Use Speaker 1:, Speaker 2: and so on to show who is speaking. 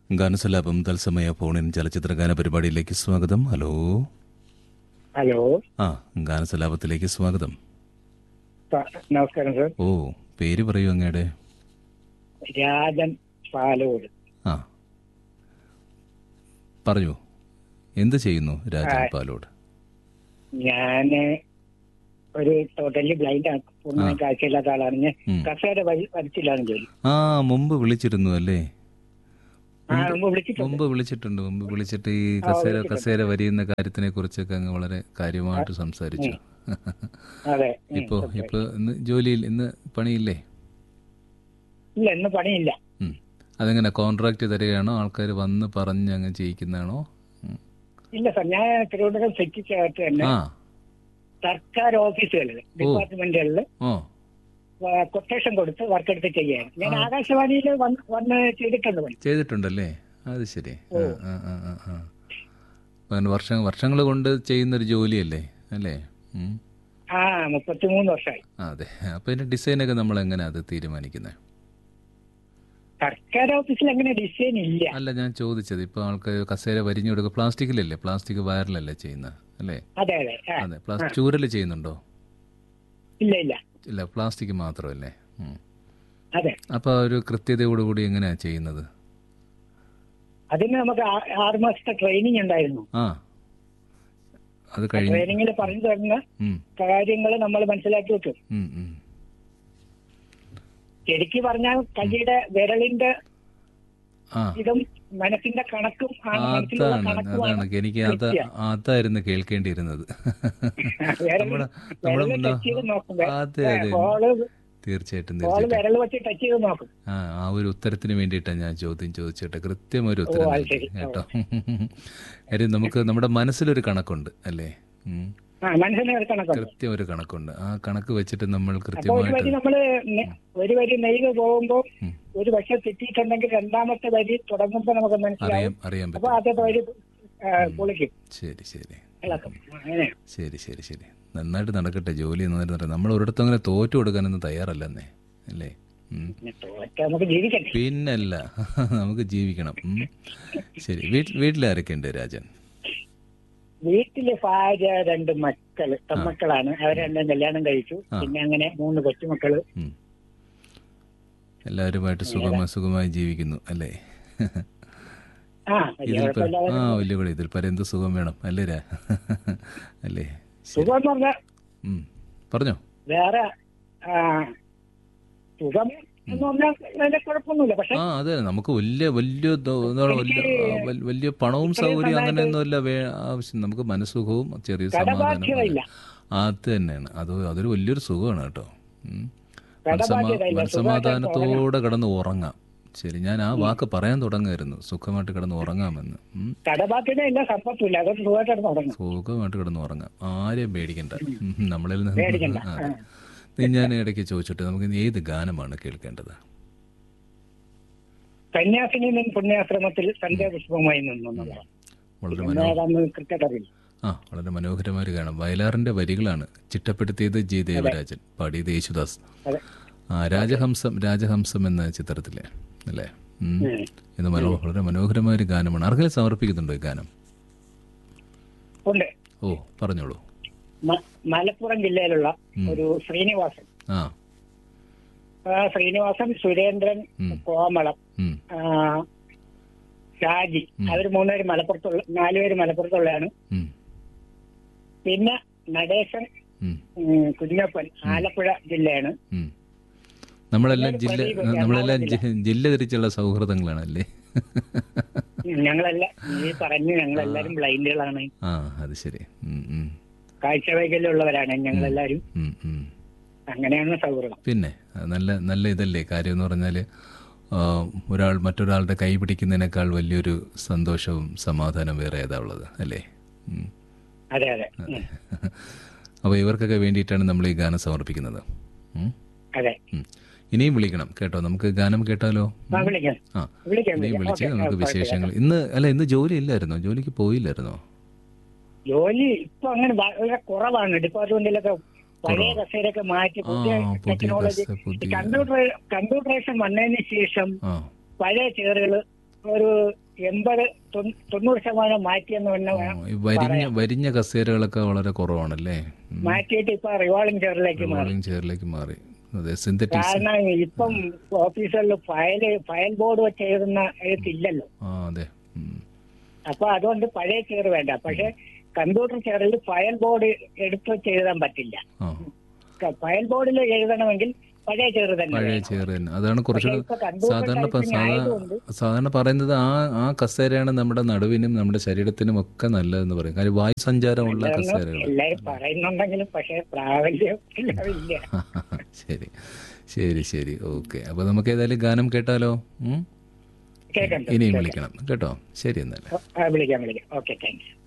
Speaker 1: ഗാനസലാപം തത്സമയ ഫോണിൻ ചലച്ചിത്ര ഗാന പരിപാടിയിലേക്ക് സ്വാഗതം ഹലോ
Speaker 2: ഹലോ
Speaker 1: ആ ഗാനസലാപത്തിലേക്ക് സ്വാഗതം
Speaker 2: പ- നമസ്കാരം സർ
Speaker 1: ഓ പേര് പറയൂ അങ്ങയുടെ
Speaker 2: രാജൻ പാലോട്
Speaker 1: ആ പറയൂ എന്ത് ചെയ്യുന്നു രാജൻ
Speaker 2: ആ.
Speaker 1: പാലോട്
Speaker 2: ഞാന് ഒരു ടോട്ടലി ബ്ലൈൻഡ് ആണ് പൂർണ്ണമായി കാഴ്ചയില്ലാത്ത ആളാണ് ഞാൻ
Speaker 1: ഉം.
Speaker 2: കസേര വഴി വരച്ചില്ലാണ് ജോലി
Speaker 1: ആ മുമ്പ് വിളിച്ചിരുന്നു അല്ലേ
Speaker 2: ആ മുമ്പ് വിളിച്ചിട്ടുണ്ട്
Speaker 1: മുമ്പ് വിളിച്ചിട്ടുണ്ട് മുമ്പ് വിളിച്ചിട്ട് ഈ കസേര കസേര വരിയുന്ന കാര്യത്തിനെ കുറിച്ചൊക്കെ അങ്ങ് വളരെ കാര്യമായിട്ട് സംസാരിച്ചു
Speaker 2: അതെ ഉം.
Speaker 1: ഇപ്പോ ഇപ്പൊ ഇന്ന് ജോലിയിൽ ഇന്ന് പണിയില്ലേ
Speaker 2: ഇല്ല ഇന്ന് പണിയില്ല
Speaker 1: ഉം. അതെങ്ങനെ കോൺട്രാക്ട് തരികയാണോ ആൾക്കാർ വന്ന് പറഞ്ഞ് അങ്ങ് ചെയ്യിക്കുന്നതാണോ ഉം.
Speaker 2: ഇല്ല സർ ഞാൻ തിരുവനന്തപുരം സെറ്റിക്കകത്ത് തന്നെ
Speaker 1: ആ
Speaker 2: സർക്കാർ ഓഫീസുകളിൽ ഡിപ്പാർട്ട്മെന്റുകളിൽ
Speaker 1: ഓ
Speaker 2: കൊട്ടേഷൻ കൊടുത്ത് വർക്ക് എടുത്ത് ചെയ്യാണ് ഞാൻ ആകാശവാണിയിൽ വന്ന് വന്ന് ചെയ്തിട്ടുണ്ട് പണി
Speaker 1: ചെയ്തിട്ടുണ്ടല്ലേ അത് ശരി ആ ആ ആ ആ, ആ അങ്ങനെ വർഷം വർഷങ്ങൾ കൊണ്ട് ചെയ്യുന്നൊരു ജോലിയല്ലേ അല്ലേ ഉം.
Speaker 2: ആ മുപ്പത്തിമൂന്ന് വർഷമായി
Speaker 1: ആ, അതെ അപ്പോൾ ഇതിൻ്റെ ഡിസൈനൊക്കെ നമ്മൾ എങ്ങനെയാണ് അത് തീരുമാനിക്കുന്നത്
Speaker 2: സർക്കാർ ഓഫീസിൽ അങ്ങനെ ഡിസൈൻ ഇല്ല
Speaker 1: അല്ല ഞാൻ ചോദിച്ചത് ഇപ്പോൾ ആൾക്കാർ കസേര വരിഞ്ഞു കൊടുക്കുക പ്ലാസ്റ്റിക്കിലല്ലേ പ്ലാസ്റ്റിക് വയറിലല്ലേ ചെയ്യുന്നത് അല്ലേ
Speaker 2: അതെ അതെ ആ,
Speaker 1: അതെ പ്ലാസ്റ്റിക് ചൂരൽ ചെയ്യുന്നുണ്ടോ
Speaker 2: ഇല്ല ഇല്ല
Speaker 1: ഇല്ല പ്ലാസ്റ്റിക് മാത്രമല്ലേ ഉം.
Speaker 2: അതെ
Speaker 1: അപ്പോൾ ഒരു കൃത്യതയോടുകൂടി എങ്ങനെയാണ് ചെയ്യുന്നത്
Speaker 2: അതിന് നമുക്ക് ആ- ആറ് മാസത്തെ ട്രെയിനിങ് ഉണ്ടായിരുന്നു
Speaker 1: ആ അത് കഴിഞ്ഞ്
Speaker 2: ട്രെയിനിങ്ങിൽ പറഞ്ഞു തരുന്ന
Speaker 1: ഉം,
Speaker 2: കാര്യങ്ങൾ നമ്മൾ മനസ്സിലാക്കി വെക്കും
Speaker 1: ഉം, ഉം.
Speaker 2: ശരിക്ക് പറഞ്ഞാൽ കൈയുടെ വിരലിന്റെ
Speaker 1: ആ
Speaker 2: ഇതും മനസ്സിന്റെ കണക്കും ആണ് മനസ്സിലുള്ള
Speaker 1: അതാണ്
Speaker 2: കണക്കുമാണ്
Speaker 1: അതാണ് എനിക്ക് അത്
Speaker 2: കൃത്യം.
Speaker 1: അതായിരുന്നു കേൾക്കേണ്ടിയിരുന്നത്
Speaker 2: വിരൽ
Speaker 1: നമ്മുടെ നമ്മുടെ
Speaker 2: വിരല്
Speaker 1: മുന്ന-
Speaker 2: ടച്ച് ചെയ്ത് നോക്കും
Speaker 1: അതെ അതെ
Speaker 2: ബോള്
Speaker 1: തീർച്ചയായിട്ടും
Speaker 2: ബോള്
Speaker 1: തീർച്ചയായിട്ടും
Speaker 2: വിരൽ വെച്ച് ടച്ച് ചെയ്ത് നോക്കും
Speaker 1: ആ ആ ഒരു ഉത്തരത്തിന് വേണ്ടിയിട്ടാണ് ഞാൻ ചോദ്യം ചോദിച്ചിട്ട് കൃത്യം ഒരു ഉത്തരം
Speaker 2: അത്
Speaker 1: നൽകി
Speaker 2: ശരി.
Speaker 1: കേട്ടോ കാര്യം നമുക്ക് നമ്മുടെ മനസ്സിലൊരു കണക്കുണ്ട് അല്ലേ ഉം.
Speaker 2: ആ മനസ്സിന് ഒരു കണക്കുണ്ട്
Speaker 1: കൃത്യം ഒരു കണക്കുണ്ട് ആ കണക്ക് വെച്ചിട്ട് നമ്മൾ
Speaker 2: അപ്പൊ ഒരു വരി
Speaker 1: കൃത്യമായിട്ട്
Speaker 2: നമ്മള് നെ- ഒരു വരി നെയ്ത് പോകുമ്പോ
Speaker 1: ഉം.
Speaker 2: ഒരു പക്ഷെ തെറ്റിയിട്ടുണ്ടെങ്കിൽ രണ്ടാമത്തെ വരി തുടങ്ങുമ്പോ നമുക്ക് മനസ്സിലാവും
Speaker 1: അറിയാൻ അറിയാൻ
Speaker 2: അപ്പൊ
Speaker 1: പറ്റും
Speaker 2: ആദ്യത്തെ വരി ആ, പൊളിക്കും
Speaker 1: ശരി ശരി
Speaker 2: ഇളക്കും അങ്ങനെ
Speaker 1: ശരി ശരി ശരി നന്നായിട്ട് നടക്കട്ടെ ജോലി നന്നായിട്ട് നടക്കട്ടെ നമ്മൾ ഒരിടത്തും അങ്ങനെ തോറ്റു കൊടുക്കാനൊന്നും തയ്യാറല്ലെന്നേ അല്ലേ ഉം.
Speaker 2: പിന്നെ തോറ്റ നമുക്ക് ജീവിക്കട്ടെ
Speaker 1: പിന്നല്ല നമുക്ക് ജീവിക്കണം ഉം. ശരി വീട്ടിൽ വീട്ടിലാരൊക്കെ ഉണ്ട് രാജൻ
Speaker 2: വീട്ടില് ഭാര്യ രണ്ട് മക്കള് പെൺമക്കളാണ് അവർ രണ്ടും കല്യാണം കഴിച്ചു പിന്നെ അങ്ങനെ മൂന്ന് കൊച്ചുമക്കള്
Speaker 1: ഉം. എല്ലാവരുമായിട്ട് സുഖമായി സുഖമായി ജീവിക്കുന്നു അല്ലേ
Speaker 2: ആ വലിയ
Speaker 1: ഇതിൽ പ-
Speaker 2: കുഴപ്പമില്ലാതെ
Speaker 1: ആ വലിയ കൂടെ ഇതിൽ പര എന്ത് സുഖം വേണം അല്ലേ രാ അല്ലേ ശരി
Speaker 2: സുഖം എന്ന് പറഞ്ഞാൽ
Speaker 1: ഉം. പറഞ്ഞോ
Speaker 2: വേറെ ആ, സുഖം എന്ന് പറഞ്ഞാൽ വലിയ കുഴപ്പമൊന്നുമില്ല പക്ഷെ
Speaker 1: ആ അതെ നമുക്ക് വലിയ വലിയ ദ- എന്താണ് വലിയ ആ, വൽ- വലിയ പണവും സൗകര്യം അങ്ങനെയൊന്നുമല്ല വേ ആവശ്യം നമുക്ക് മനസ്സുഖവും ചെറിയ സമാധാനം
Speaker 2: കടബാധ്യതയില്ല.
Speaker 1: അത് തന്നെയാണ് അത് അതൊരു വലിയൊരു സുഖമാണ് കേട്ടോ ഉം.
Speaker 2: കടബാധ്യതയില്ല.
Speaker 1: മനസ്സമാ- മനസ്സമാധാനത്തോടെ കിടന്ന് ഉറങ്ങാം ശരി ഞാൻ ആ വാക്ക് പറയാൻ തുടങ്ങായിരുന്നു സുഖമായിട്ട് കിടന്ന് ഉറങ്ങാമെന്ന് ഉം.
Speaker 2: കടബാധ്യതയില്ല സമ്പത്തുമില്ല അതൊരു സുഖമായിട്ട് തുടങ്ങും
Speaker 1: സുഖമായിട്ട് കിടന്ന് ഉറങ്ങാം ആരെയും പേടിക്കണ്ട ഉം, നമ്മളിൽ
Speaker 2: പേടിക്കണ്ട.
Speaker 1: നിന്ന് അതെ. നീ ഞാൻ ഇടയ്ക്ക് ചോദിച്ചിട്ട് നമുക്ക് ഇനി ഏത് ഗാനമാണ് കേൾക്കേണ്ടത്
Speaker 2: സന്യാസിനി നിൻ പുണ്യാശ്രമത്തിൽ സന്ധ്യാപുഷ്പമായി നിന്നു എന്നുള്ളതാണ്
Speaker 1: വളരെ മനോ
Speaker 2: ഏതാന്ന് കൃത്യമായിട്ട് അറിയില്ല
Speaker 1: ആ വളരെ മനോഹരമായ ഒരു ഗാനം വയലാറിന്റെ വരികളാണ് ചിട്ടപ്പെടുത്തിയത് ജി ദേവരാജൻ പാടിയത് യേശുദാസ്
Speaker 2: അതെ
Speaker 1: ആ രാജഹംസം രാജഹംസം എന്ന ചിത്രത്തിലെ അല്ലേ ഉം.
Speaker 2: ഉം.
Speaker 1: ഇത് മനോ വളരെ മനോഹരമായ ഒരു ഗാനമാണ് ആർക്കെങ്കിലും സമർപ്പിക്കുന്നുണ്ടോ ഈ ഗാനം
Speaker 2: ഉണ്ട്
Speaker 1: ഓ പറഞ്ഞോളൂ
Speaker 2: മ- മലപ്പുറം ജില്ലയിലുള്ള ഒരു ശ്രീനിവാസൻ
Speaker 1: ആ
Speaker 2: ആ ശ്രീനിവാസൻ സുരേന്ദ്രൻ
Speaker 1: ഉം.
Speaker 2: കോമളം
Speaker 1: ഉം.
Speaker 2: ആ, ഷാജി അവർ മൂന്നുപേര് മലപ്പുറത്തുള്ള നാലുപേര് മലപ്പുറത്തുള്ളതാണ്
Speaker 1: ഉം.
Speaker 2: പിന്നെ നടേശൻ
Speaker 1: ഉം.
Speaker 2: ഉം, കുഞ്ഞപ്പൻ ആലപ്പുഴ ജില്ലയാണ്
Speaker 1: ഉം. നമ്മളെല്ലാം ജില്ല
Speaker 2: പ്രദീപ്
Speaker 1: നമ്മളെല്ലാം ജി- ജില്ല തിരിച്ചുള്ള സൗഹൃദങ്ങളാണ് അല്ലേ
Speaker 2: ഞങ്ങളെല്ലാം ഈ പറഞ്ഞു ഞങ്ങളെല്ലാരും ബ്ലൈൻഡുകളാണ്
Speaker 1: ആ അത് ശരി ഉം, ഉം.
Speaker 2: കാഴ്ച വൈകല്യമുള്ളവരാണ് ഞങ്ങളെല്ലാരും
Speaker 1: ഉം, ഉം.
Speaker 2: അങ്ങനെയാണ് സൗഹൃദം
Speaker 1: പിന്നെ അത് നല്ല നല്ല ഇതല്ലേ കാര്യം എന്ന് പറഞ്ഞാൽ ഒരാൾ മറ്റൊരാളുടെ കൈ പിടിക്കുന്നതിനേക്കാൾ വലിയൊരു സന്തോഷവും സമാധാനം വേറെ ഏതാ ഉള്ളത് അല്ലേ ഉം.
Speaker 2: അതെ അതെ ഉം.
Speaker 1: അപ്പോൾ ഇവർക്കൊക്കെ വേണ്ടിയിട്ടാണ് നമ്മൾ ഈ ഗാനം സമർപ്പിക്കുന്നത് ഉം.
Speaker 2: അതെ
Speaker 1: ഉം. ഇനിയും വിളിക്കണം കേട്ടോ നമുക്ക് ഗാനം കേട്ടാലോ
Speaker 2: ആ വിളിക്കാം
Speaker 1: ആ
Speaker 2: വിളിക്കാം
Speaker 1: ഇനിയും
Speaker 2: വിളിക്കാം
Speaker 1: വിളിച്ച്
Speaker 2: ഓക്കേ,
Speaker 1: നമുക്ക്
Speaker 2: ആ,
Speaker 1: വിശേഷങ്ങൾ ഇന്ന് അല്ല ഇന്ന് ജോലി ഇല്ലായിരുന്നോ ജോലിക്ക് പോയില്ലായിരുന്നോ
Speaker 2: ജോലി ഇപ്പൊ അങ്ങനെ വളരെ കുറവാണ് ഡിപ്പാർട്ട്മെന്റിലൊക്കെ പഴയ കസേരയൊക്കെ മാറ്റി പുതിയ
Speaker 1: ആ, പുതിയ
Speaker 2: ടെക്നോളജി
Speaker 1: കസ- പുതിയ-
Speaker 2: കമ്പ്യൂട്ടർ കമ്പ്യൂട്ടറൈസേഷൻ വന്നതിന് ശേഷം
Speaker 1: ആ
Speaker 2: പഴയ ചെയറുകൾ ഒരു എൺപത് തൊണ്ണൂ- തൊണ്ണൂറ് ശതമാനം മാറ്റിയെന്ന് തന്നെ
Speaker 1: ഓ, ഈ വരിഞ്ഞ വരിഞ്ഞ കസേരകളൊക്കെ വളരെ കുറവാണല്ലേ ഉം.
Speaker 2: മാറ്റിയിട്ട് ഇപ്പൊ റിവോൾവിംഗ് ചെയറിലേക്ക് മാറി
Speaker 1: റോളിംഗ് ചെയറിലേക്ക് മാറി അതെ സിന്തറ്റിക്സ്
Speaker 2: കാരണം ഇപ്പം ഓഫീസുകളിൽ ഫയൽ ഫയൽ ബോർഡ് വെച്ച് എഴുതുന്ന എഴുത്തില്ലല്ലോ
Speaker 1: ആ അതെ ഉം.
Speaker 2: അപ്പൊ അതുകൊണ്ട് പഴയ ചെയർ വേണ്ട പക്ഷെ കമ്പ്യൂട്ടർ ചെയറിൽ ഫയൽ ബോർഡ് എടുത്ത് വെച്ച് എഴുതാൻ പറ്റില്ല
Speaker 1: ആ
Speaker 2: ക- ഫയൽ ബോർഡിൽ എഴുതണമെങ്കിൽ പഴയ ചെയർ തന്നെ
Speaker 1: പഴയ
Speaker 2: വേണം.
Speaker 1: ചെയർ തന്നെ അതാണ് കുറച്ചുകൂടെ
Speaker 2: ഇപ്പൊ കമ്പ്യൂട്ടർ
Speaker 1: സാധാരണ ഇപ്പം
Speaker 2: ടൈപ്പിംഗ്
Speaker 1: സാധാ
Speaker 2: ആയതുകൊണ്ട്
Speaker 1: സാധാരണ പറയുന്നത് ആ ആ കസേരയാണ് നമ്മുടെ നടുവിനും നമ്മുടെ ശരീരത്തിനും ഒക്കെ നല്ലതെന്ന് പറയും കാര്യം വായു സഞ്ചാരമുള്ള കസേരകൾ
Speaker 2: എല്ലാവരും പറയുന്നുണ്ടെങ്കിലും പക്ഷെ പ്രാബല്യം ഇല്ല
Speaker 1: ശരി ശരി ശരി ഓക്കെ അപ്പോൾ നമുക്ക് ഏതായാലും ഗാനം കേട്ടാലോ ഉം?
Speaker 2: കേൾക്കണ്ട
Speaker 1: ഇനിയും വിളിക്കണം കേട്ടോ ശരി എന്നാൽ
Speaker 2: വിളിക്കാം വിളിക്കാം ഓക്കെ താങ്ക്സ്